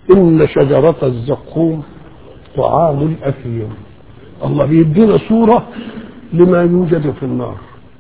إن شجرة الزقوم طعام الأثيم الله بيدينا صورة لما يوجد في النار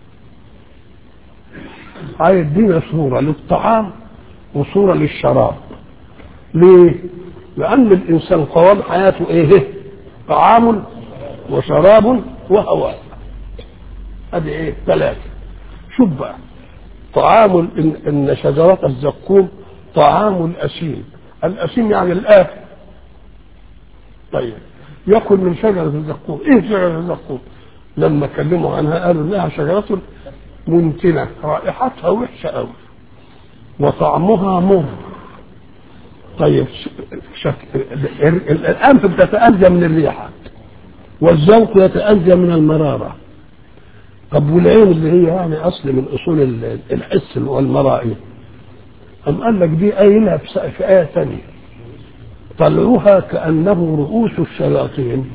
هيدينا صورة للطعام وصورة للشراب ليه؟ لأن الإنسان قوام حياته إيه؟ طعام وشراب وهواء هذه إيه؟ ثلاثة شوف بقى طعام إن, إن شجرة الزقوم طعام الأسيم الأسيم يعني الآكل طيب يأكل من شجرة الزقوم إيه شجرة الزقوم لما كلموا عنها قالوا إنها شجرة منتنة رائحتها وحشة أوي وطعمها مر طيب شك... الأنف بتتأذى من الريحة والذوق يتأذى من المرارة طب والعين اللي هي يعني أصل من أصول الحس والمرائي أم قال لك دي قايلها في آية ثانية طلعوها كأنه رؤوس الشياطين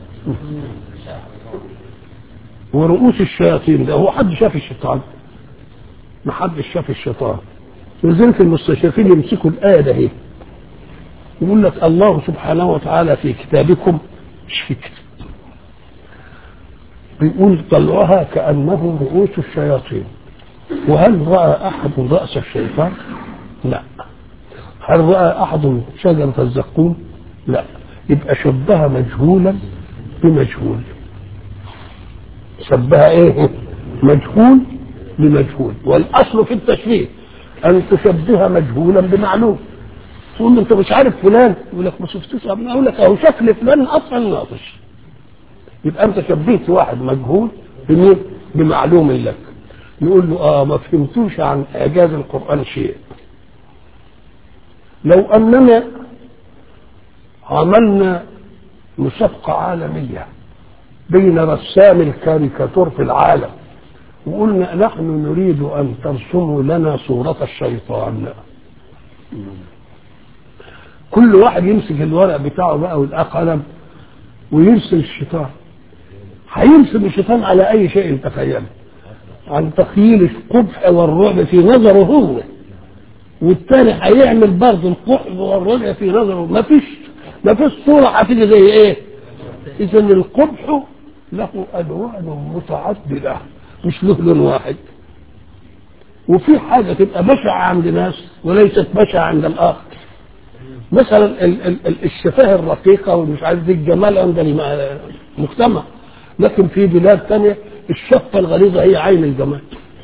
ورؤوس الشياطين ده هو حد شاف الشيطان ما حد شاف الشيطان ولذلك المستشرقين يمسكوا الآية ده هي يقول لك الله سبحانه وتعالى في كتابكم مش في كتاب بيقول طلعوها كأنه رؤوس الشياطين وهل رأى أحد رأس الشيطان؟ لا هل رأى أحد شجرة الزقوم؟ لا يبقى شبه مجهولا بمجهول شبه ايه مجهول بمجهول والاصل في التشبيه ان تشبه مجهولا بمعلوم تقول له انت مش عارف فلان يقول لك ما شفتوش ابني اقول لك اهو شكل فلان اصلا ناقص يبقى انت شبهت واحد مجهول بمين بمعلوم لك نقول له اه ما فهمتوش عن اعجاز القران شيء لو اننا عملنا مسابقه عالميه بين رسام الكاريكاتور في العالم وقلنا نحن نريد ان ترسموا لنا صورة الشيطان كل واحد يمسك الورق بتاعه بقى والقلم ويرسم الشيطان هيرسم الشيطان على اي شيء تخيله عن تخيل القبح والرعب في نظره هو والتاني هيعمل برضه القبح والرعب في نظره ما فيش ما فيش صورة هتيجي زي ايه اذا القبح له الوان متعدده مش له لون واحد وفي حاجه تبقى بشعه عند ناس وليست بشعه عند الاخر مثلا ال- ال- ال- الشفاه الرقيقه ومش عارف دي الجمال عند المجتمع لكن في بلاد ثانيه الشفه الغليظه هي عين الجمال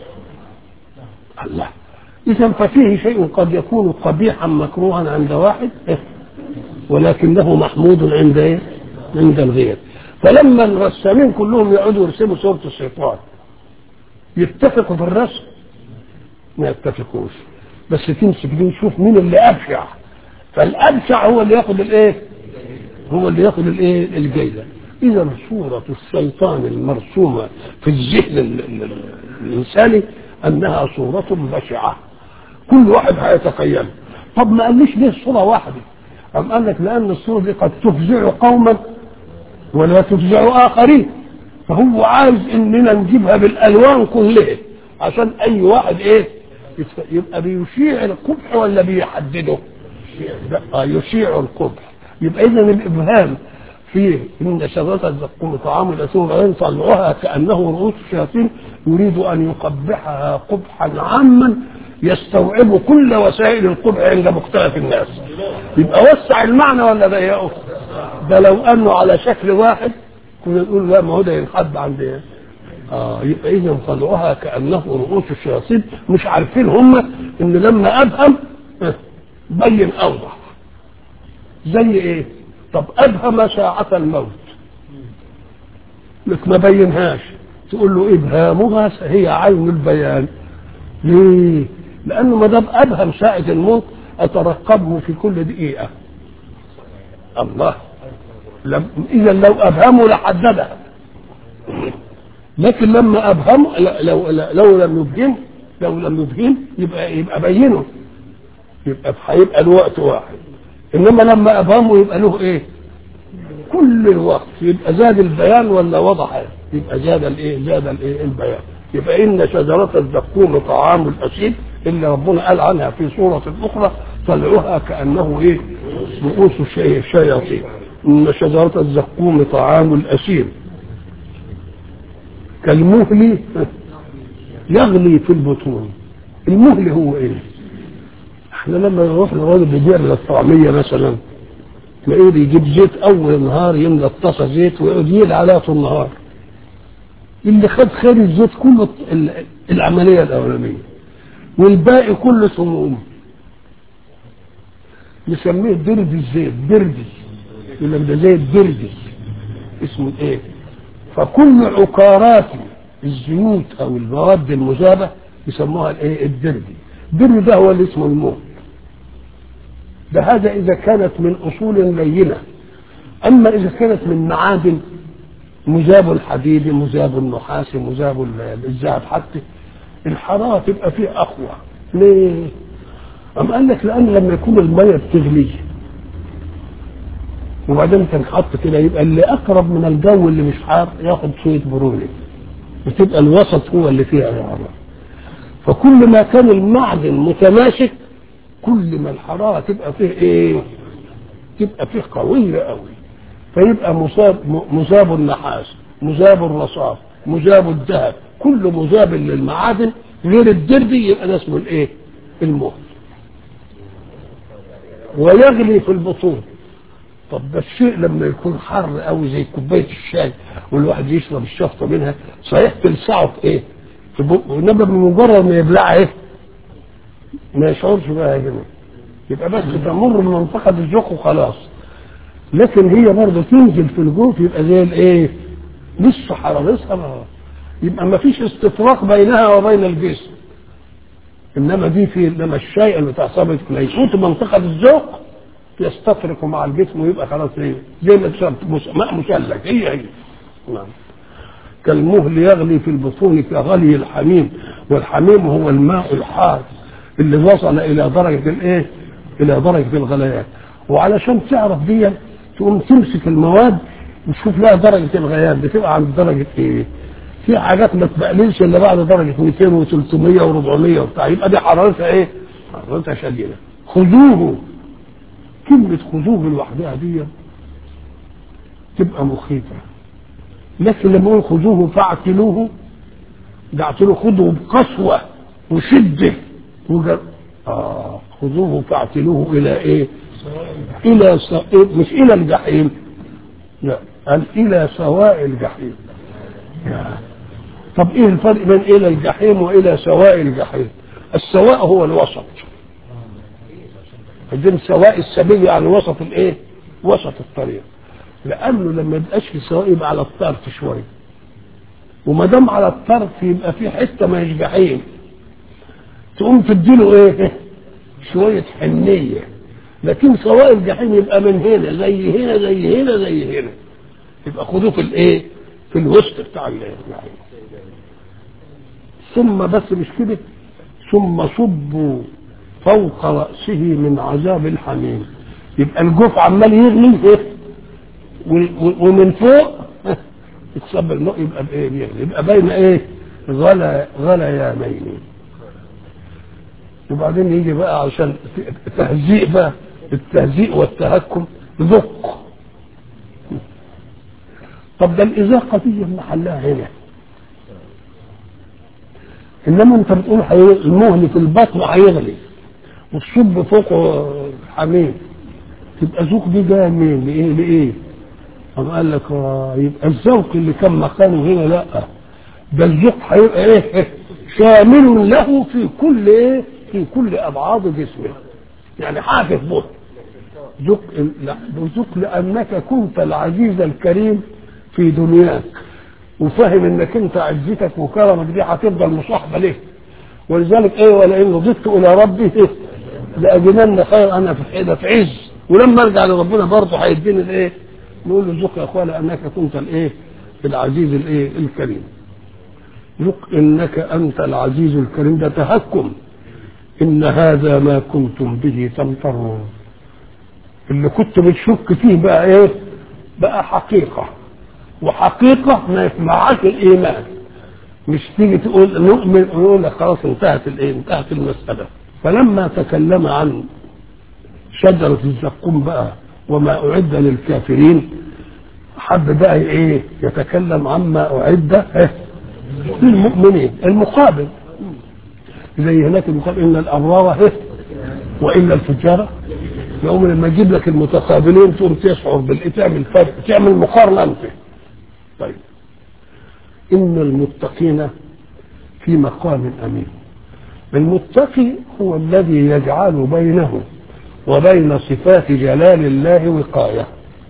الله اذا ففيه شيء قد يكون قبيحا مكروها عند واحد ولكنه محمود عند ايه؟ عند الغير فلما الرسامين كلهم يقعدوا يرسموا صورة الشيطان يتفقوا في الرسم ما يتفقوش بس تمسك دي نشوف مين اللي ابشع فالابشع هو اللي ياخد الايه هو اللي ياخد الايه الجيزه اذا صورة الشيطان المرسومة في الذهن ال- ال- ال- الانساني انها صورة بشعة كل واحد هيتخيلها طب ما قاليش ليه صورة واحدة أم قال لك لأن الصورة دي قد تفزع قوما ولا تفزع آخرين فهو عايز إننا نجيبها بالألوان كلها عشان أي واحد إيه يتف- يبقى بيشيع القبح ولا بيحدده؟ لا يشيع القبح يبقى إذا الإبهام فيه إن شجرة الزقوم طعام الأسود وبعدين طلعوها كأنه رؤوس الشياطين يريد أن يقبحها قبحا عاما يستوعب كل وسائل القبح عند مختلف الناس يبقى وسع المعنى ولا ضيقه ده لو انه على شكل واحد كنا نقول لا ما هو ده ينحد عند ايه اه يبقى اذا طلعوها كانه رؤوس الشياطين مش عارفين هم ان لما ابهم اه، بين اوضح زي ايه طب ابهم ساعة الموت لك ما بينهاش تقول له ابهامها هي عين البيان ليه؟ لأنه ما دام أبهم ساعة الموت أترقبه في كل دقيقة. الله لم إذا لو أبهمه لحددها. لكن لما أبهمه لو لو لم يبهم لو لم يبهم يبقى يبقى بينه. يبقى هيبقى الوقت واحد. إنما لما أبهمه يبقى له إيه؟ كل الوقت يبقى زاد البيان ولا وضح يبقى زاد الايه زاد الايه البيان يبقى ان شجره الزقوم طعام الاسيد اللي ربنا قال عنها في سوره اخرى طلعوها كانه ايه رؤوس الشياطين إن شجرة الزقوم طعام الأثيم كالمهل يغلي في البطون المهل هو ايه احنا لما نروح للراجل بيبيع لنا الطعميه مثلا تلاقيه يجيب زيت اول النهار يملى الطاسه زيت ويقعد يقلي عليها طول النهار اللي خد خير الزيت كله ال- العمليه الاولانيه والباقي كله سموم نسميه درد الزيت دردي يقول لك ده زيت دردي اسمه ايه فكل عقارات الزيوت او المواد المذابه يسموها الايه الدردي الدردي ده هو اللي اسمه الموت ده هذا اذا كانت من اصول لينه اما اذا كانت من معادن مذاب الحديد مذاب النحاس مذاب الذهب حتى الحراره تبقى فيه اقوى ليه؟ أم قال لك لأن لما يكون المية بتغلي وبعدين تنحط كده يبقى اللي أقرب من الجو اللي مش حار ياخد شوية برودة وتبقى الوسط هو اللي فيها الحرارة فكل ما كان المعدن متماسك كل ما الحرارة تبقى فيه إيه؟ تبقى فيه قوية قوي فيبقى مصاب مذاب النحاس مذاب الرصاص مذاب الذهب كل مذاب للمعادن غير الدردي يبقى ده اسمه الايه؟ المهل ويغلي في البطون طب ده الشيء لما يكون حر قوي زي كوبايه الشاي والواحد يشرب الشفطه منها صحيح تلسعه في ايه؟ في بقه انما بمجرد ما يبلعها ايه؟ ما يشعرش بقى يا جماعه يبقى بس تمر من منطقه الذوق وخلاص لكن هي برضه تنزل في الجوف يبقى زي الايه؟ لسه حرارتها ما- يبقى ما فيش استفراق بينها وبين الجسم انما دي في انما الشيء اللي بتعصبه ما يفوت منطقه الذوق يستفرق مع الجسم ويبقى خلاص ايه زي ما تشرب مس- ماء مثلج هي هي نعم كالمهل يغلي في البطون كغلي الحميم والحميم هو الماء الحار اللي وصل الى درجه الايه؟ الى درجه الغليان وعلشان تعرف دي تقوم تمسك المواد وتشوف لها درجه الغليان بتبقى عند درجه ايه؟ في حاجات ما تبقللش الا بعد درجه 200 و300 و400 وبتاع يبقى دي حرارتها ايه؟ حرارتها شديده خذوه كلمه خذوه لوحدها دي تبقى مخيفه لكن لما يقول خذوه فاعتلوه ده اعتلوه خذوه بقسوه وشده وجر... اه خذوه فاعتلوه الى ايه؟ الى س... إيه؟ مش الى الجحيم لا قال الى سواء الجحيم يا. طب ايه الفرق بين الى الجحيم والى سواء الجحيم السواء هو الوسط بعدين سواء السبيل يعني وسط الايه وسط الطريق لانه لما يبقاش في سواء يبقى على الطرف شويه وما دام على الطرف يبقى في حته ما هيش جحيم تقوم تديله ايه شويه حنيه لكن سواء الجحيم يبقى من هنا زي هنا زي هنا زي هنا يبقى خدوه في الايه في الوسط بتاع الجحيم ثم بس مش كده ثم صبوا فوق رأسه من عذاب الحميم يبقى الجوف عمال يغلي ايه و- و- ومن فوق يتصب الماء يبقى بايه بيغلي يبقى بين ايه غلا غليانين وبعدين يجي بقى عشان تهزيء بقى التهزيء والتهكم ذق طب ده الإذاقة دي محلها هنا انما انت بتقول حي- المهل في البطن هيغلي والصب فوقه حميم تبقى ذوق دي جايه منين؟ لايه؟ لايه؟ قام قال لك آه، يبقى الذوق اللي كان مكانه هنا لا ده الذوق هيبقى ايه؟ شامل له في كل ايه؟ في كل ابعاد جسمه يعني حافظ به ذوق لا ذوق لانك كنت العزيز الكريم في دنياك وفاهم انك انت عزتك وكرمك دي هتفضل مصاحبه ليه ولذلك ايه ولئن رضيت الى ربي إيه؟ لاجدن خير انا في حيدة في عز ولما ارجع لربنا برضه هيديني الايه نقول له ذوق يا اخويا لانك كنت الايه العزيز الايه الكريم ذوق انك انت العزيز الكريم ده تهكم ان هذا ما كنتم به تمترون اللي كنت بتشك فيه بقى ايه بقى حقيقه وحقيقة ما يسمعهاش الإيمان مش تيجي تقول نؤمن ونقول لك خلاص انتهت الايه انتهت المسألة فلما تكلم عن شجرة الزقوم بقى وما أعد للكافرين حب بقى إيه يتكلم عما أعد للمؤمنين المقابل زي هناك المقابل إن الأبرار وإلا الفجار يوم لما يجيب لك المتقابلين تقوم تشعر بالإيه تعمل فرق تعمل مقارنة أنت طيب إن المتقين في مقام أمين المتقي هو الذي يجعل بينه وبين صفات جلال الله وقاية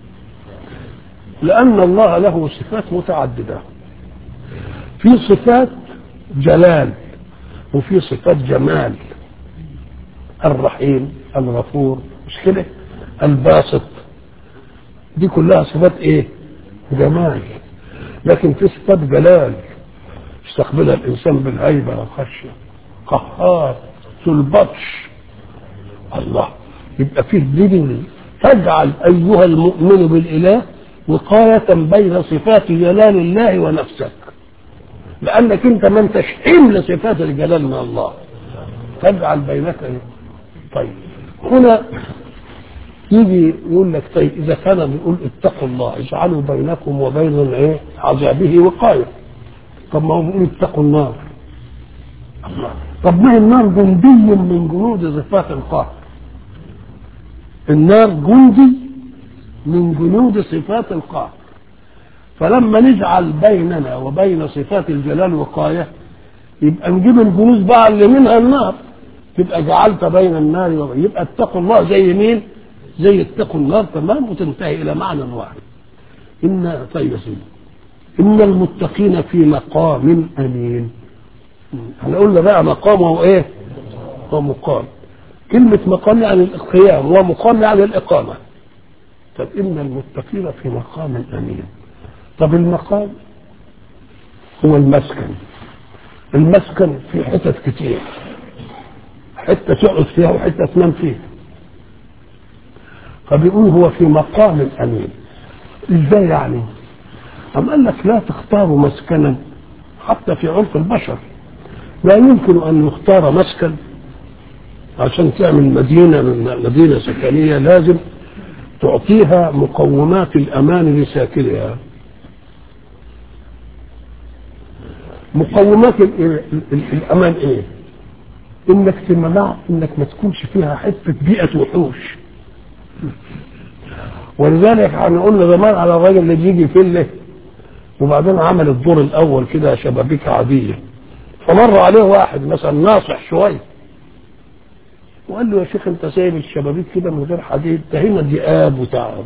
لأن الله له صفات متعددة في صفات جلال وفي صفات جمال الرحيم الغفور مش كده الباسط دي كلها صفات ايه جمال لكن في صفات جلال يستقبلها الانسان بالهيبه والخشيه قهار ذو البطش الله يبقى فيه دليل تجعل ايها المؤمن بالاله وقايه بين صفات جلال الله ونفسك لانك انت ما انتش حمل صفات الجلال من الله تجعل بينك ايه طيب هنا يجي يقول لك طيب اذا كان بيقول اتقوا الله اجعلوا بينكم وبين الايه عذابه وقايه طب ما هو بيقول اتقوا النار الله طب ما هي النار جندي من جنود صفات القهر النار جندي من جنود صفات القهر فلما نجعل بيننا وبين صفات الجلال وقايه يبقى نجيب الجنود بقى اللي منها النار تبقى جعلت بين النار وبين يبقى اتقوا الله زي مين؟ زي اتقوا النار تمام وتنتهي الى معنى واحد. ان طيب يا سيدي ان المتقين في مقام امين. احنا قلنا بقى مقامه ايه؟ هو مقام. كلمة مقام يعني القيام ومقام يعني الإقامة. طب إن المتقين في مقام أمين. طب المقام هو المسكن. المسكن في حتت كتير. حته تقعد فيها وحته تنام فيها فبيقول هو في مقام امين ازاي يعني أم قال لك لا تختاروا مسكنا حتى في عرف البشر لا يمكن ان يختار مسكن عشان تعمل مدينه من مدينه سكنيه لازم تعطيها مقومات الامان لساكنها مقومات الامان ايه انك تمنع انك ما تكونش فيها حته بيئه وحوش ولذلك احنا قلنا زمان على الراجل اللي بيجي فله وبعدين عمل الدور الاول كده شبابيك عاديه فمر عليه واحد مثلا ناصح شويه وقال له يا شيخ انت سايب الشبابيك كده من غير حديد ده هنا ذئاب وتعب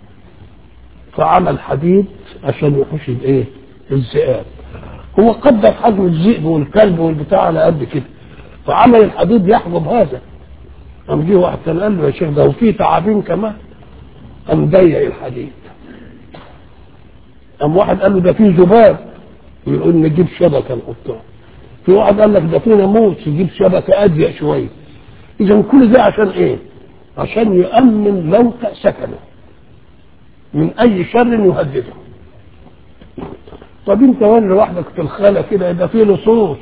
فعمل حديد عشان يحوش الايه الذئاب هو قدر حجم الذئب والكلب والبتاع على قد كده فعمل الحديد يحجب هذا قام جه واحد كان قال له يا شيخ ده وفي تعابين كمان قام ضيق الحديد قام واحد قال له ده في ذباب يقول نجيب شبكه نحطها في واحد قال لك ده في ناموس يجيب شبكه اضيق شويه اذا كل ده عشان ايه؟ عشان يؤمن موقع سكنه من اي شر يهدده طب انت وين لوحدك في الخلا كده ده في لصوص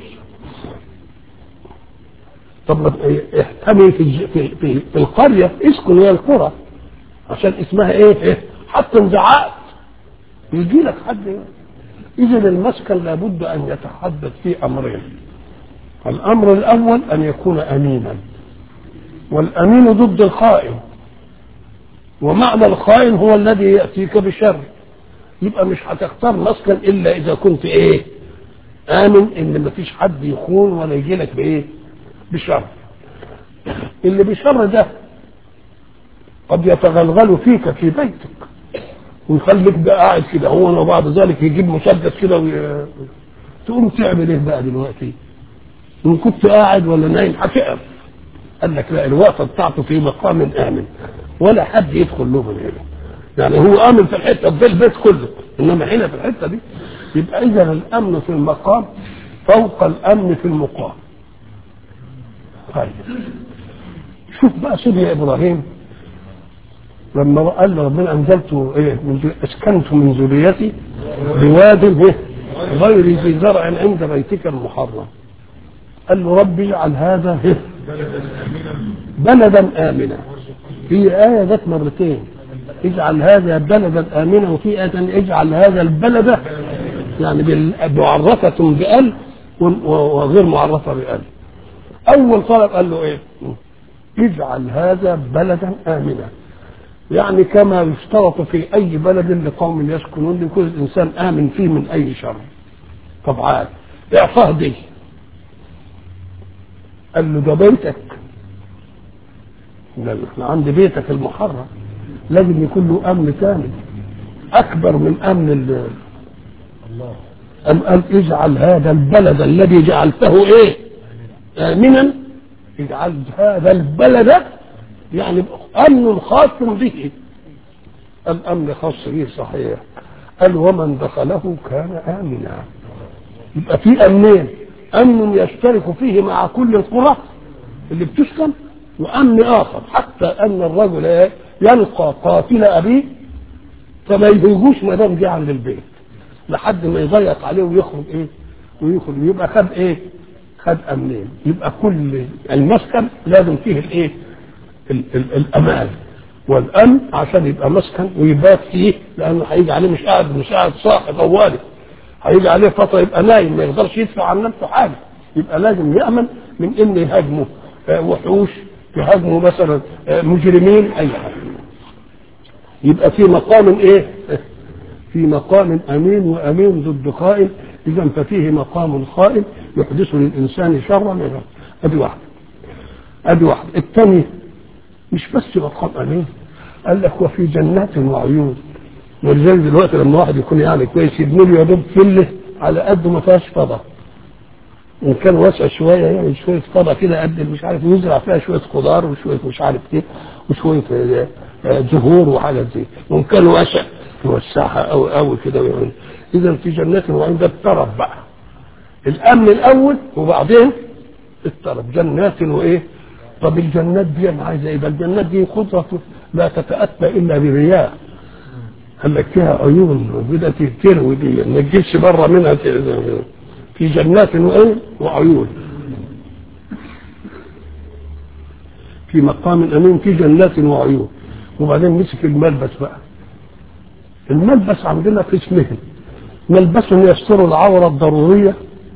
طب ما احتمي في, في, في, في القرية اسكن هي القرى عشان اسمها ايه, إيه؟ حتى انزعقت يجي لك حد اذا المسكن لابد ان يتحدث في امرين الامر الاول ان يكون امينا والامين ضد الخائن ومعنى الخائن هو الذي ياتيك بشر يبقى مش هتختار مسكن الا اذا كنت ايه امن ان مفيش حد يخون ولا يجي لك بايه بشر اللي بشر ده قد يتغلغل فيك في بيتك ويخليك بقى قاعد كده هو وبعد ذلك يجيب مسدس كده وي... تقوم تعمل ايه بقى دلوقتي؟ ان كنت قاعد ولا نايم هتقف قال لك لا الوقفه بتاعته في مقام امن ولا حد يدخل له من هنا يعني هو امن في الحته في البيت كله انما هنا في الحته دي يبقى اذا الامن في المقام فوق الامن في المقام طيب شوف بقى سيدنا ابراهيم لما قال له ربنا انزلت ايه من اسكنت من ذريتي بواد ايه غير ذي زرع عند بيتك المحرم قال له رب اجعل هذا إيه؟ بلدا امنا هي آية جت مرتين اجعل هذا بلدا آمنا وفي آية اجعل هذا البلد يعني بال- معرفة بأل و- وغير معرفة بأل أول طلب قال له إيه؟ اجعل هذا بلدا آمنا يعني كما يشترط في أي بلد لقوم يسكنون لكل إنسان آمن فيه من أي شر طبعا إعطاه دي قال له ده بيتك قال له احنا عند بيتك المحرم لازم يكون له امن كامل اكبر من امن ال أم قال اجعل هذا البلد الذي جعلته ايه امنا اجعل هذا البلد يعني امن خاص به الامن خاص به صحيح قال ومن دخله كان امنا يبقى في امنين امن يشترك فيه مع كل القرى اللي بتسكن وامن اخر حتى ان الرجل إيه؟ يلقى قاتل ابيه فما يهيجوش ما دام جه عند البيت لحد ما يضيق عليه ويخرج ايه ويخرج يبقى خد ايه خد امنين يبقى كل المسكن لازم فيه الايه ال- ال- الامان والامن عشان يبقى مسكن ويبات فيه لانه هيجي عليه مش قاعد مش قاعد صاحي طوالي هيجي عليه فتره يبقى نايم ما يقدرش يدفع عن نفسه حاجه يبقى لازم يامن من ان يهاجمه آه، وحوش يهاجموا مثلا آه، مجرمين اي حاجه يبقى في مقام ايه في مقام امين وامين ضد خائن اذا ففيه مقام خائن يحدث للانسان شرا ادي واحده ادي واحده الثاني مش بس مقام امين قال لك وفي جنات وعيون ولذلك دلوقتي لما واحد يكون يعني كويس يبني له يا دوب فله على قد ما فيهاش فضه ان كان واسع شويه يعني شويه فضه كده قد مش عارف يزرع فيها شويه خضار وشويه مش عارف ايه وشويه آه، آه، زهور وحاجات زي وان كان واسع يوسعها قوي قوي كده ويعمل. اذا في جنات وعين ده الطرف بقى الامن الاول وبعدين الطرف جنات وايه طب الجنات دي انا عايزه ايه ده الجنات دي قدره لا تتاتى الا برياء قال لك فيها عيون وبدأت تروي دي ما تجيش بره منها ت- في جنات وايه وعيون في مقام امين في جنات وعيون وبعدين مسك الملبس بقى الملبس عندنا قسمين ملبس يستر العورة الضرورية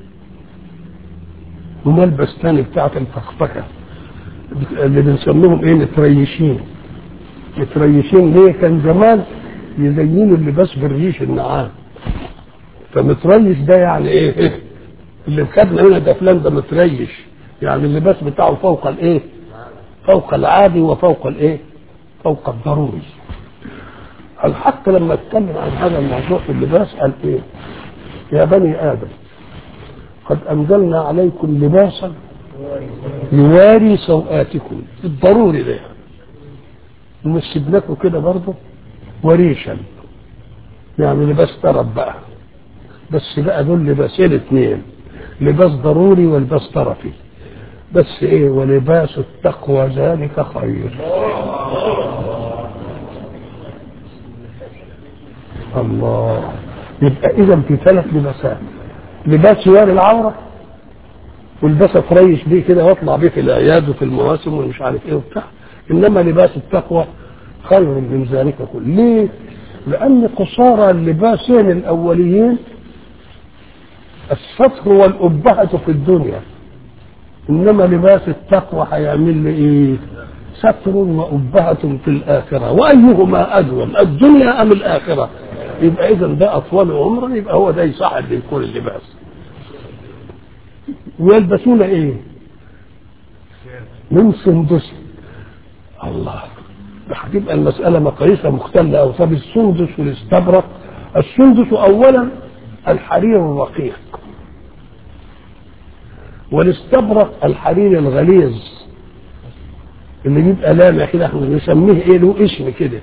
وملبس ثاني بتاعت الفخفخة اللي بنسميهم ايه متريشين متريشين ليه كان زمان يزينوا اللباس بالريش النعام فمتريش ده يعني ايه اللي خدنا هنا ده فلان ده متريش يعني اللباس بتاعه فوق الايه فوق العادي وفوق الايه فوق الضروري الحق لما اتكلم عن هذا الموضوع في اللباس قال ايه يا بني ادم قد انزلنا عليكم لباسا يواري سوآتكم الضروري ده نمشي لكم كده برضه وريشا يعني لباس طرف بقى بس بقى دول لباسين اثنين لباس ضروري ولباس طرفي بس ايه ولباس التقوى ذلك خير الله يبقى اذا في ثلاث لباسات لباس يواري العوره ولباس اتريش بيه كده واطلع بيه في الاعياد وفي المواسم ومش عارف ايه وبتاع انما لباس التقوى خير من ذلك كله ليه؟ لان قصارى اللباسين الاوليين الستر والأبهة في الدنيا إنما لباس التقوى هيعمل لي إيه؟ ستر وأبهة في الآخرة وأيهما أدوم الدنيا أم الآخرة يبقى إذا ده أطول عمرا يبقى هو ده يصح اللي يكون اللباس ويلبسون إيه؟ من سندس الله ده هتبقى المسألة مقاييسها مختلة أو طب السندس والاستبرق السندس أولا الحرير الرقيق والاستبرق الحرير الغليظ اللي بيبقى لامع كده احنا بنسميه ايه له اسم كده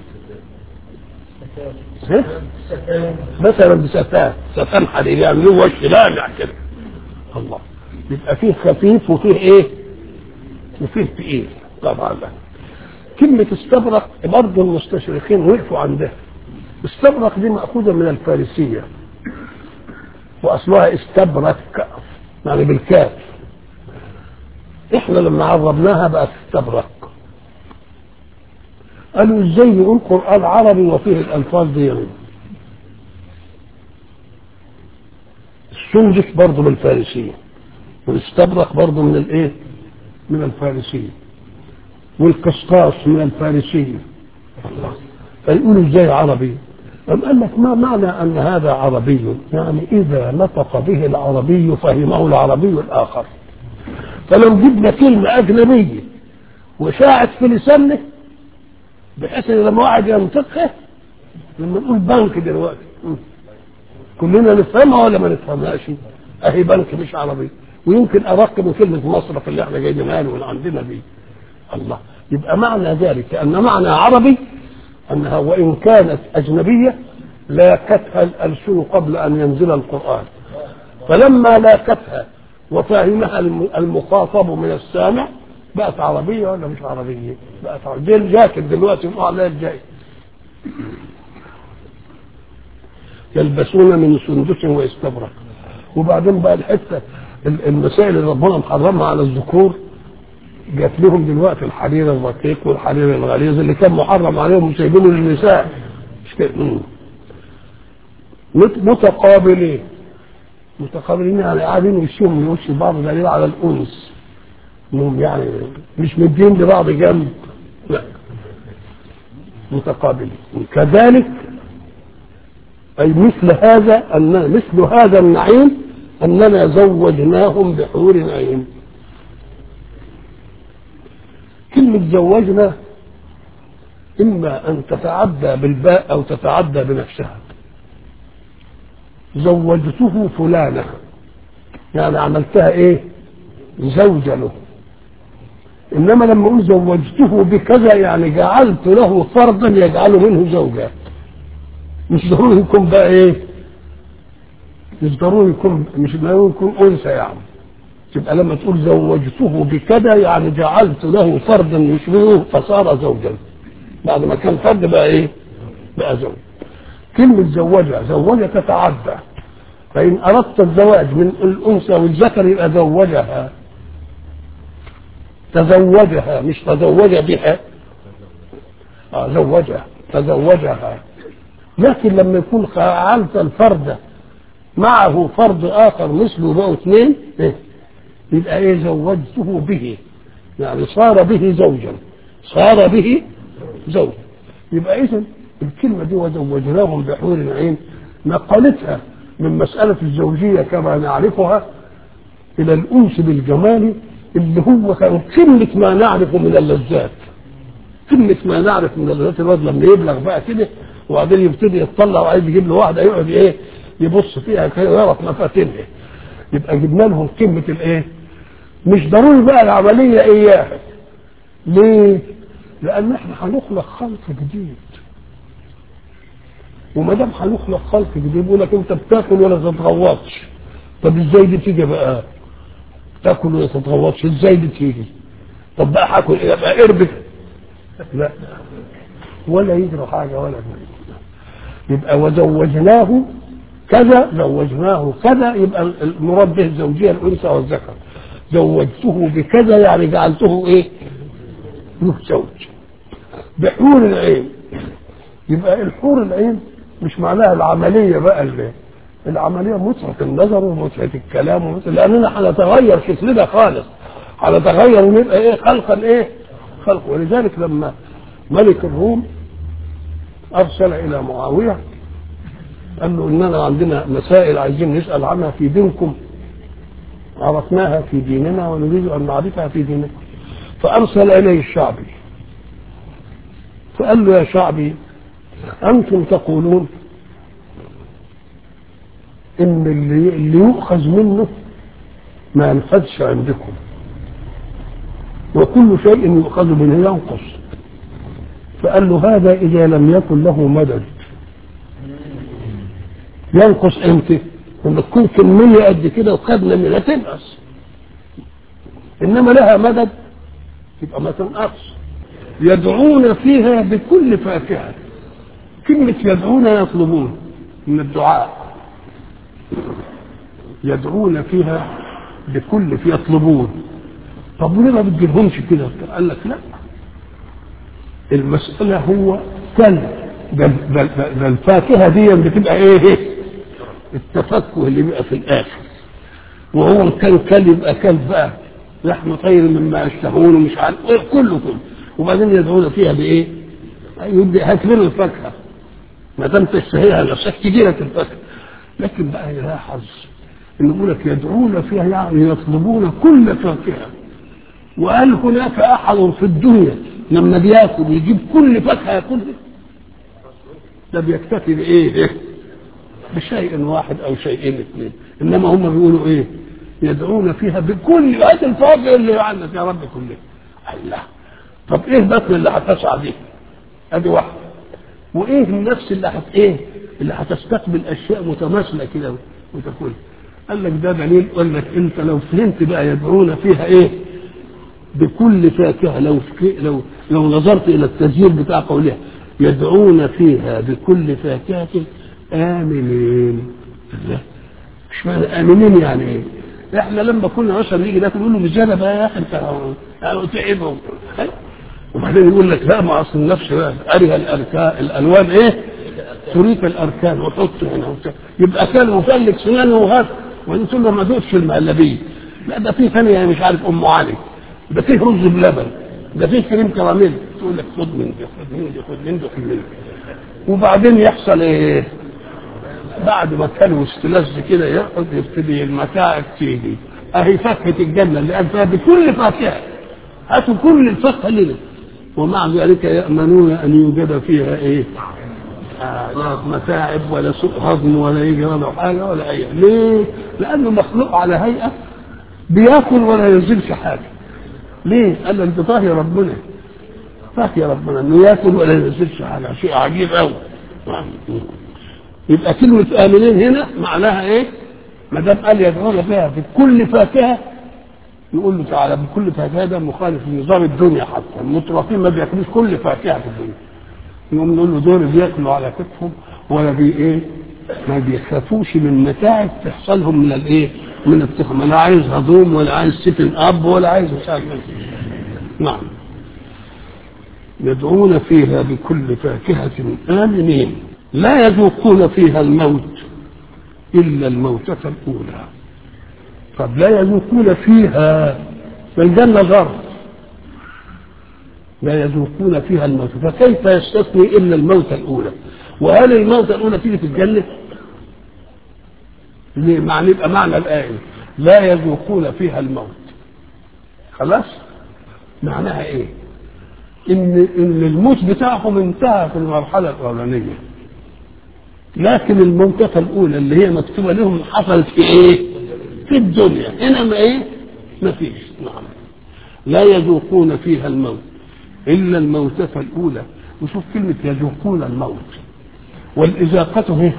ها؟ مثلا بستان ستان حرير يعني له وش لامع كده الله يبقى فيه خفيف وفيه ايه وفيه تقيل طبعا لا كلمة استبرق برضه المستشرقين وقفوا عندها استبرق دي مأخوذة من الفارسية واصلها استبرك يعني بالكاف احنا لما عربناها بقت استبرق قالوا ازاي نقول قرآن عربي وفيه الألفاظ دي يعني السندس برضه من الفارسية والاستبرق برضه من الايه؟ من الفارسية والقسطاس من الفارسية فيقولوا ازاي عربي؟ أم قال لك ما معنى أن هذا عربي؟ يعني إذا نطق به العربي فهمه العربي الآخر. فلو جبنا كلمة أجنبية وشاعت في لسانه بحيث ان لما واحد ينطقها لما نقول بنك دلوقتي كلنا نفهمها ولا ما نفهمهاش؟ اهي بنك مش عربي ويمكن ارق من كلمه مصرف اللي احنا جايبينها له عندنا دي الله يبقى معنى ذلك ان معنى عربي انها وان كانت اجنبيه لاكتها الالسن قبل ان ينزل القران فلما لاكتها وفهمها المخاطب من السامع بقت عربية ولا مش عربية؟ بقت عربية دي الجاكيت دلوقتي يقولوا عليها الجاكيت يلبسون من سندس واستبرق وبعدين بقى الحتة المسائل اللي ربنا محرمها على الذكور جات لهم دلوقتي الحرير الرقيق والحرير الغليظ اللي كان محرم عليهم وسايبينه للنساء مش كده متقابلين متقابلين يعني قاعدين وشهم وش بعض دليل على الانس انهم يعني مش مدين لبعض جنب لا متقابلين كذلك اي مثل هذا ان مثل هذا النعيم اننا زوجناهم بحور عين كلمة زوجنا إما أن تتعدى بالباء أو تتعدى بنفسها زوجته فلانة يعني عملتها إيه زوجة له إنما لما أقول زوجته بكذا يعني جعلت له فرضا يجعل منه زوجة مش ضروري يكون بقى إيه مش ضروري يكون مش ضروري يكون أنثى يعني تبقى لما تقول زوجته بكذا يعني جعلت له فردا يشبهه فصار زوجا بعد ما كان فرد بقى ايه بقى زوج كلمة زوجها زوجها تتعدى فإن أردت الزواج من الأنثى والذكر يبقى زوجها تزوجها مش تزوج بها آه زوجها تزوجها لكن لما يكون فعلت الفرد معه فرد آخر مثله بقوا اثنين إيه؟ يبقى ايه زوجته به يعني صار به زوجا صار به زوجا يبقى اذا الكلمه دي وزوجناهم بحور عين نقلتها من مساله الزوجيه كما نعرفها الى الانس بالجمال اللي هو كان قمه ما نعرف من اللذات قمه ما نعرف من اللذات الواد لما يبلغ بقى كده وبعدين يبتدي يطلع وعايز يجيب له واحده يقعد ايه يبص فيها كده ويعرف مفاتنها يبقى جبنا لهم قمه الايه؟ مش ضروري بقى العمليه اياها ليه؟ لان احنا هنخلق خلق جديد وما دام هنخلق خلق جديد يقول لك انت بتاكل ولا تتغوطش طب ازاي دي تيجي بقى؟ تاكل ولا تتغوطش ازاي دي تيجي؟ طب بقى هاكل ايه بقى قربك؟ لا ولا يجرى حاجه ولا بقى. يبقى وزوجناه كذا زوجناه كذا يبقى المراد به الزوجيه الانثى والذكر زوجته بكذا يعني جعلته ايه؟ له زوج بحور العين يبقى الحور العين مش معناها العمليه بقى اللي العمليه متعه النظر ومتعه الكلام ومتعة لاننا هنتغير شكلنا خالص هنتغير ونبقى ايه خلقا ايه؟ خلق ولذلك لما ملك الروم ارسل الى معاويه قال له اننا عندنا مسائل عايزين نسال عنها في دينكم عرفناها في ديننا ونريد ان نعرفها في دينكم فارسل اليه الشعبي فقال له يا شعبي انتم تقولون ان اللي, اللي يؤخذ منه ما ينفذش عندكم وكل شيء يؤخذ منه ينقص فقال له هذا اذا لم يكن له مدد ينقص امتى؟ لما تكون كمية قد كده وخدنا منها تنقص انما لها مدد يبقى ما تنقص يدعون فيها بكل فاكهة كلمة يدعون يطلبون من الدعاء يدعون فيها بكل في يطلبون طب وليه ما بتجيبهمش كده؟ قال لك لا المسألة هو كلب ده, ده, ده, ده الفاكهة دي بتبقى ايه التفكه اللي بيبقى في الآخر وهو كان كلب يبقى كلب بقى لحم طير مما يشتهون ومش عارف إيه كله كله وبعدين يدعون فيها بايه؟ يبدأ هات لنا الفاكهة ما دام تشتهيها نفسك تجي لك الفاكهة لكن بقى يلاحظ ان يقول لك يدعون فيها يعني يطلبون كل فاكهة وقال هناك احد في الدنيا لما بياكل يجيب كل فاكهة ياكلها ده بيكتفي بايه؟ بشيء واحد او شيئين اثنين انما هم بيقولوا ايه؟ يدعون فيها بكل هات الفاكهة اللي عندك يا رب كلها الله طب ايه البطن اللي هتسعى دي؟ ادي واحده وايه النفس اللي هت ايه؟ اللي هتستقبل اشياء متماثله كده وتاكلها قال لك ده دليل قال لك انت لو فهمت بقى يدعون فيها ايه؟ بكل فاكهه لو لو لو نظرت الى التسجيل بتاع قولها يدعون فيها بكل فاكهه امنين الله مش معنى امنين يعني ايه؟ احنا لما كنا مثلا نيجي ناكل نقول له بزياده بقى يا اخي انت تعبهم وبعدين يقول لك لا ما اصل النفس ارها الاركان الالوان ايه؟ تريك الاركان وحط هنا وبتاع. يبقى كان مفلك سنانه وهات وبعدين تقول له ما دوتش المهلبيه لا ده في ثانيه مش عارف ام علي ده فيه رز بلبن ده فيه كريم كراميل تقول لك خد من دي خد من دي خد من دي خد من دي وبعدين يحصل ايه؟ بعد ما كان واستلذ كده يقعد يبتدي المتاعب تيجي اهي فاكهه الجنه اللي قال فيها بكل فاكهه هاتوا كل الفاكهه لنا ومع ذلك يامنون ان يوجد فيها ايه؟ آه لا متاعب ولا سوء هضم ولا يجي ولا حاجه ولا اي ليه؟ لانه مخلوق على هيئه بياكل ولا ينزلش حاجه ليه؟ قال لك ده طاهي ربنا طاهي ربنا انه ياكل ولا ينزلش حاجه شيء عجيب قوي يبقى كلمة آمنين هنا معناها إيه؟ ما دام قال يدعون فيها في كل فاكهة يقول له تعالى بكل فاكهة ده مخالف لنظام الدنيا حتى المترفين ما بياكلوش كل فاكهة في الدنيا يقوم نقول له دول بياكلوا على كتفهم ولا بي إيه؟ ما بيخافوش من متاعب تحصل لهم من الإيه؟ من التخم لا عايز هضوم ولا عايز سفن أب ولا عايز مش عارف نعم يدعون فيها بكل فاكهة آمنين لا يذوقون فيها الموت إلا الموتة الأولى طب لا يذوقون فيها الجنة ظرف لا يذوقون فيها الموت فكيف يستثني إلا الموتة الأولى وهل الموتة الأولى تيجي في الجنة ليه معنى يبقى معنى الآية لا يذوقون فيها الموت خلاص معناها ايه ان ان الموت بتاعهم انتهى في المرحله الاولانيه لكن الموتة الأولى اللي هي مكتوبة لهم حصلت في إيه؟ في الدنيا هنا ما إيه؟ ما فيش نعم لا يذوقون فيها الموت إلا الموتة الأولى وشوف كلمة يذوقون الموت والإذاقة هي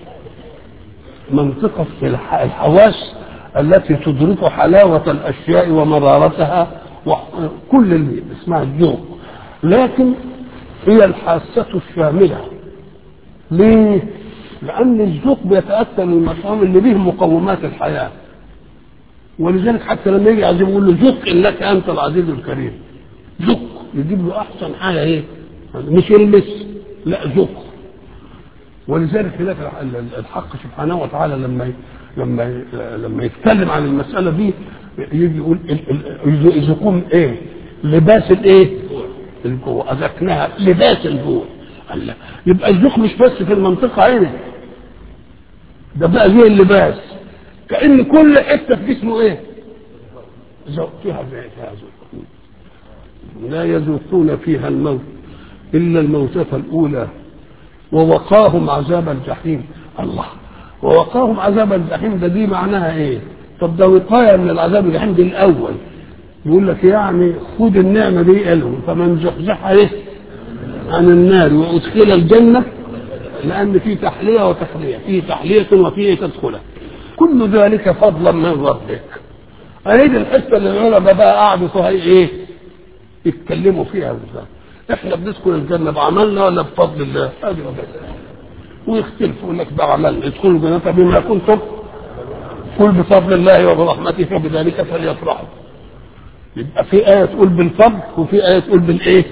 منطقة الحواس التي تدرك حلاوة الأشياء ومرارتها وكل اللي اسمها الذوق لكن هي الحاسة الشاملة ليه؟ لأن الذوق بيتأثر من المطعم اللي به مقومات الحياة ولذلك حتى لما يجي عايز يقول له ذق انك انت العزيز الكريم ذق يجيب له احسن حاجه ايه؟ مش يلمس لا ذق ولذلك هناك الحق سبحانه وتعالى لما لما لما يتكلم عن المساله دي يجي يقول يذوقون ايه؟ لباس الايه؟ الجوع اذقناها لباس الجوع الله يبقى الذوق مش بس في المنطقه هنا ده بقى زي اللباس كأن كل حتة في جسمه ايه؟ ذوق فيها فيها ذوق لا يذوقون فيها الموت إلا الموتة الأولى ووقاهم عذاب الجحيم الله ووقاهم عذاب الجحيم ده دي معناها ايه؟ طب ده وقاية من العذاب الجحيم دي الأول يقول لك يعني خد النعمة دي قالهم فمن زحزح ايه؟ عن النار وأدخل الجنة لأن في تحلية وتخلية في تحلية وفي تدخله كل ذلك فضلا من ربك أريد الحته اللي العلماء بقى قعدوا فيها ايه يتكلموا فيها بالذات احنا بندخل الجنه بعملنا ولا بفضل الله هذه ويختلفوا يقول لك بعملنا ادخلوا الجنه بما كنتم قل بفضل الله وبرحمته فبذلك فليفرحوا يبقى في آية تقول بالفضل وفي آية تقول بالإيه؟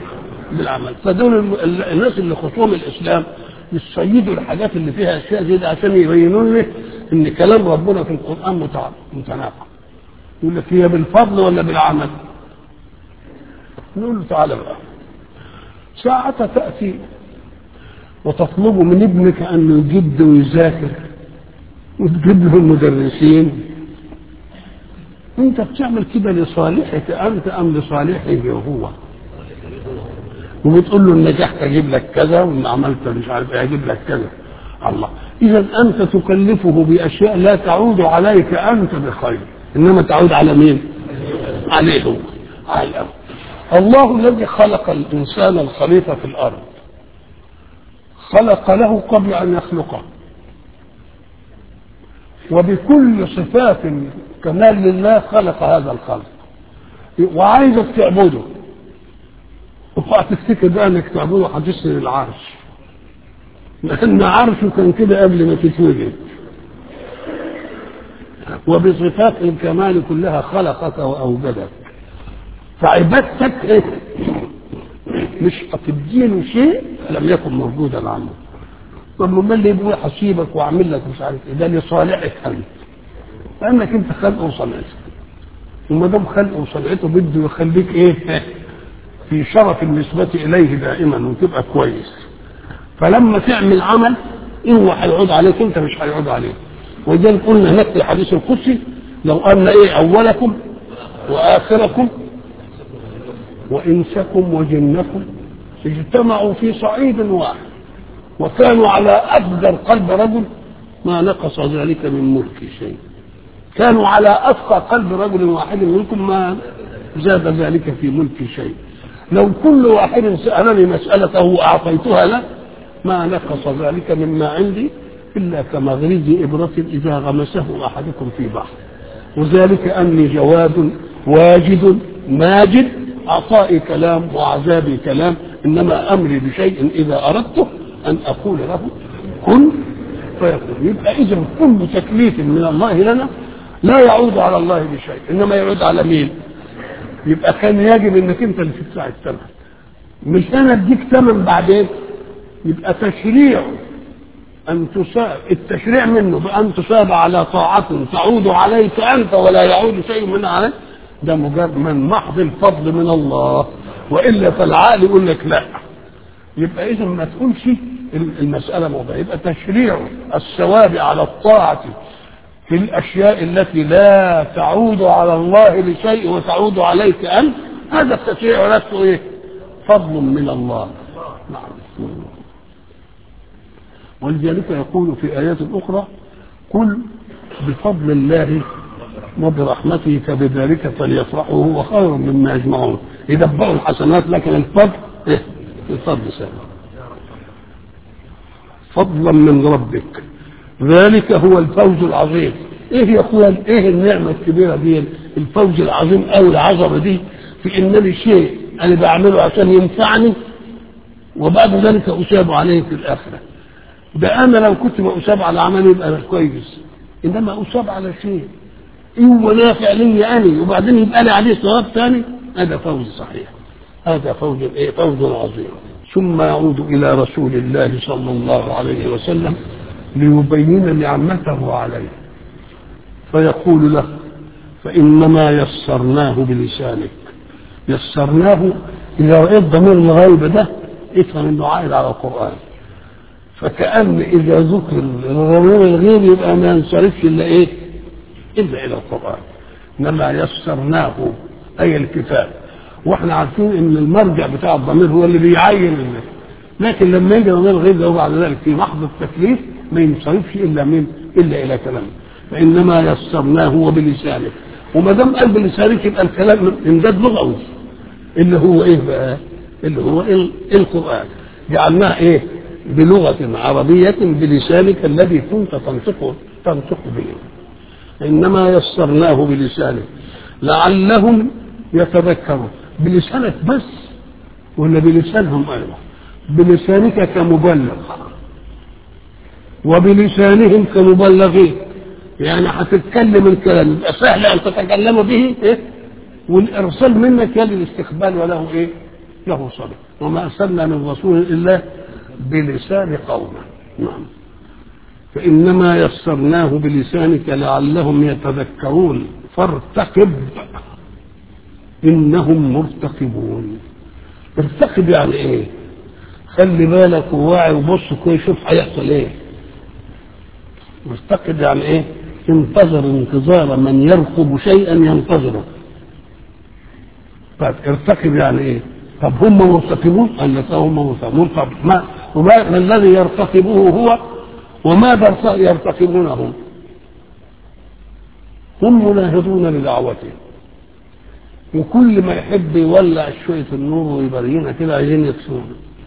بالعمل فدول الم- ال- الناس اللي خصوم الاسلام يصيدوا الحاجات اللي فيها اشياء زي دي عشان يبينوا لك ان كلام ربنا في القران متع- متناقض يقول لك هي بالفضل ولا بالعمل نقول له تعالى بقى ساعة تأتي وتطلب من ابنك أنه يجد ويذاكر وتجيب له المدرسين انت بتعمل كده لصالحك انت ام لصالحه هو وبتقول له النجاح اجيب لك كذا وان عملت مش عارف ايه اجيب لك كذا الله اذا انت تكلفه باشياء لا تعود عليك انت بخير انما تعود على مين عليه هو على الله الذي خلق الانسان الخليفه في الارض خلق له قبل ان يخلقه وبكل صفات كمال لله خلق هذا الخلق وعايزك تعبده اوعى تفتكر بقى انك تعبده هتسر العرش لان عرشه كان كده قبل ما تتوجد وبصفات الكمال كلها خلقك واوجدك فعبادتك ايه مش هتديله شيء لم يكن موجودا عنه طب ما اللي يقول هسيبك واعمل لك مش عارف ايه ده لصالحك انت لانك انت خلقه وصنعته وما دام خلقه وصنعته بده يخليك ايه في شرف النسبة إليه دائما وتبقى كويس فلما تعمل عمل هو هيعود عليك انت مش هيعود عليك ولذلك قلنا هناك في الحديث القدسي لو ان ايه اولكم واخركم وانسكم وجنكم اجتمعوا في صعيد واحد وكانوا على أقدر قلب رجل ما نقص ذلك من ملك شيء كانوا على أفقى قلب رجل واحد منكم ما زاد ذلك في ملك شيء لو كل واحد سألني مسألته وأعطيتها له ما نقص ذلك مما عندي إلا كمغرز إبرة إذا غمسه أحدكم في بحر وذلك أني جواد واجد ماجد عطائي كلام وعذابي كلام إنما أمري بشيء إذا أردته أن أقول له كن فيكون يبقى إذا كل تكليف من الله لنا لا يعود على الله بشيء إنما يعود على مين يبقى كان يجب انك انت اللي تدفع الثمن مش انا اديك ثمن بعدين يبقى تشريع ان تساب التشريع منه بان تساب على طاعة تعود عليك انت ولا يعود شيء من عليك ده مجرد من محض الفضل من الله والا فالعقل يقول لك لا يبقى اذا ما تقولش المساله موضوع يبقى تشريع الثواب على الطاعه في الاشياء التي لا تعود على الله لشيء وتعود عليك انت هذا التشريع نفسه ايه؟ فضل من الله نعم ولذلك يقول في ايات اخرى قل بفضل الله وبرحمته فبذلك فليفرحوا هو خير مما يجمعون يدبروا الحسنات لكن الفضل إيه؟ الفضل سهل فضلا من ربك ذلك هو الفوز العظيم ايه يا اخوان ايه النعمه الكبيره دي الفوز العظيم او العظمه دي في ان لي شيء انا بعمله عشان ينفعني وبعد ذلك اصاب عليه في الاخره ده انا لو كنت بأصاب على عمل يبقى أنا كويس انما اصاب على شيء هو نافع لي انا وبعدين يبقى لي عليه ثواب ثاني هذا فوز صحيح هذا فوز ايه فوز عظيم ثم يعود الى رسول الله صلى الله عليه وسلم ليبين نعمته عليه فيقول له فانما يسرناه بلسانك يسرناه اذا رايت ضمير الغيب ده افهم انه عائد على القران فكأن إذا ذكر الضمير الغيب يبقى ما ينصرفش إلا إيه؟ إلا إلى القرآن إنما يسرناه أي الكتاب واحنا عارفين ان المرجع بتاع الضمير هو اللي بيعين الناس لكن لما يجي ضمير غير ده وبعد ذلك في محض التكليف ما ينصرفش الا من الا الى كلامه فانما يسرناه وبلسانك وما دام قال بلسانك يبقى الكلام امداد لغوي اللي هو ايه بقى؟ اللي هو ال- القران جعلناه ايه؟ بلغه عربيه بلسانك الذي كنت تنطق تنطق به انما يسرناه بلسانك لعلهم يتذكرون بلسانك بس ولا بلسانهم ايضا بلسانك كمبلغ وبلسانهم كمبلغين يعني هتتكلم الكلام يبقى سهل ان تتكلم به ايه والارسال منك يلي الاستقبال وله ايه له صدر وما ارسلنا من رسول الا بلسان قومه نعم فانما يسرناه بلسانك لعلهم يتذكرون فارتقب انهم مرتقبون ارتقب يعني ايه خلي بالك وواعي وبص كويس شوف هيحصل ايه مرتقب يعني ايه انتظر انتظار من يرقب شيئا ينتظره طيب ارتقب يعني ايه طب هم مرتقبون قال لك هم مرتقبون طب ما وما الذي يرتقبه هو وماذا يرتقبونه هم مناهضون لدعوته وكل ما يحب يولع شوية النور ويبرينا كده عايزين يكسوه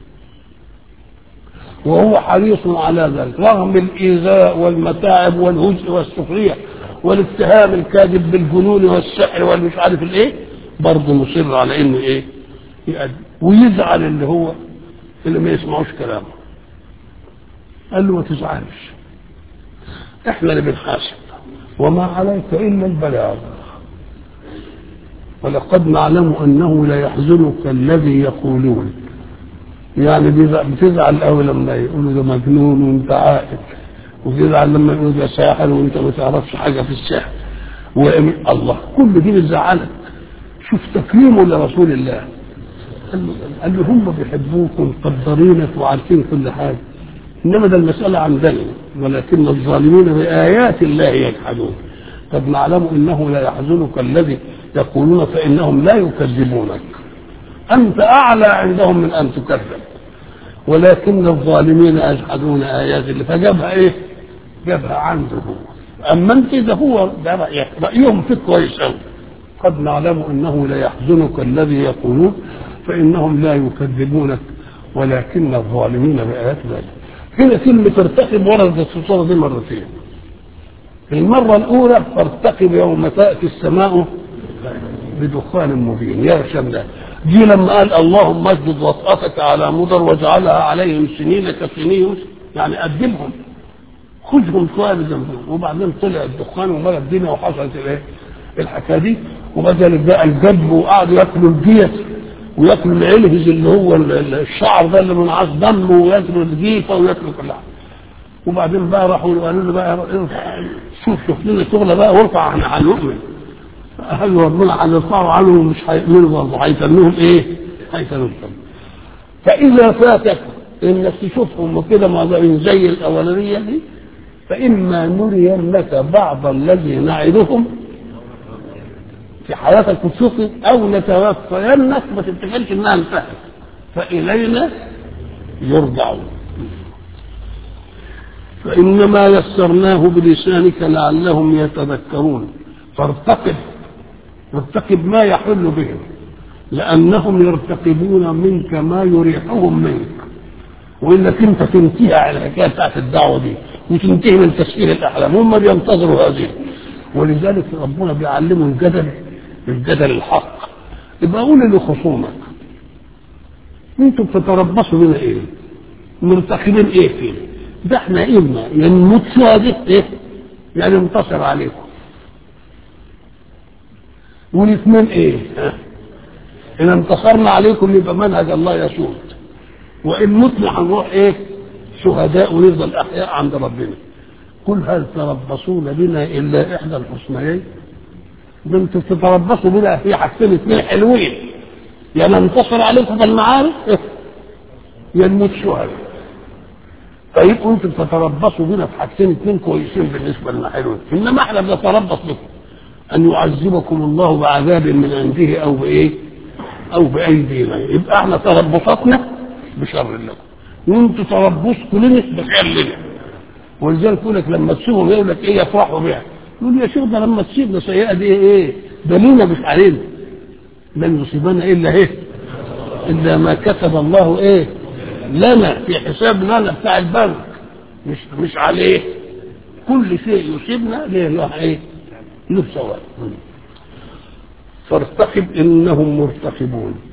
وهو حريص على ذلك رغم الإيذاء والمتاعب والهزء والسخرية والاتهام الكاذب بالجنون والسحر والمش عارف الايه برضه مصر على انه ايه يأدي ويزعل اللي هو اللي ما يسمعوش كلامه قال له ما تزعلش احنا اللي بنحاسب وما عليك الا البلاغ ولقد نعلم انه ليحزنك الذي يقولون يعني بتزعل قوي لما يقولوا ده مجنون وانت عاقل وتزعل لما يقولوا ده ساحر وانت ما تعرفش حاجه في السحر الله كل دي بتزعلك شوف تكريمه لرسول الله قال له, قال له هم بيحبوك ومقدرينك وعارفين كل حاجه انما ده المساله عندنا ولكن الظالمين بايات الله يجحدون قد نعلم انه لا يحزنك الذي يقولون فانهم لا يكذبونك انت اعلى عندهم من ان تكذب ولكن الظالمين يجحدون ايات الله فجابها ايه؟ جابها عنده هو اما انت ده هو ده رايك رايهم فيك كويس قوي قد نعلم انه لا يحزنك الذي يقولون فانهم لا يكذبونك ولكن الظالمين بايات الله هنا كلمة ارتقب وردت في الصورة دي مرتين المرة الأولى فارتقب يوم تأتي السماء بدخان مبين يغشى الناس دي لما قال اللهم اسجد وطأتك على مضر واجعلها عليهم سنين كسنين يعني قدمهم خذهم شويه بذنبهم وبعدين طلع الدخان وملى الدنيا وحصلت الايه؟ الحكايه دي وبدل بقى الجدب وقعدوا ياكلوا الجيش وياكلوا العلهز اللي هو الشعر ده اللي منعاش دم وياكلوا الجيفه وياكلوا كل حاجه وبعدين بقى راحوا قالوا له بقى ارفع شوف شوف لنا شغله بقى وارفع احنا هنؤمن قالوا ربنا هنرفعوا عنهم مش هيؤمنوا برضه هيتنوهم ايه؟ هيتنوهم فاذا فاتك انك تشوفهم وكده معظمين زي الاولانيه دي فاما نرينك بعض الذي نعدهم في حياتك وتشوفي او نتوفينك ما تفتكرش انها انتهت فالينا يرجعون فانما يسرناه بلسانك لعلهم يتذكرون فارتقب ارتقب ما يحل بهم لانهم يرتقبون منك ما يريحهم منك والا انت تنتهي على الحكايه بتاعت الدعوه دي وتنتهي من تسخير الاحلام هم بينتظروا هذه ولذلك ربنا بيعلموا الجدل الجدل الحق يبقى قول لخصومك انتم بتتربصوا بنا ايه؟ مرتقبين ايه فينا؟ ده احنا اما يا نموت شهداء ايه؟ يا ننتصر عليكم والاثنين ايه؟ ها؟ ان انتصرنا عليكم يبقى منهج الله يسود وان متنا هنروح ايه؟ شهداء ونفضل احياء عند ربنا قل هل تربصون بنا الا احدى الحسنيين ده انتوا تتربصوا بنا في حاجتين اثنين حلوين يا ننتصر عليكم في المعارك يا نموت شهداء فيبقوا انتوا تتربصوا بنا في حاجتين اثنين كويسين بالنسبه لنا حلوين انما احنا بنتربص بكم ان يعذبكم الله بعذاب من عنده او بايه؟ او بايدينا يبقى احنا تربصاتنا بشر لكم وانتوا تربصكم لنا بخير لنا ولذلك يقول لك لما تسيبهم يقول لك ايه يفرحوا بها يقول يا شيخ ده لما تسيبنا سيئه دي ايه ده لينا مش علينا لن يصيبنا الا ايه الا ما كتب الله ايه لنا في حساب لنا بتاع البنك مش مش عليه كل شيء يصيبنا ليه له ايه له سواء فارتقب انهم مرتقبون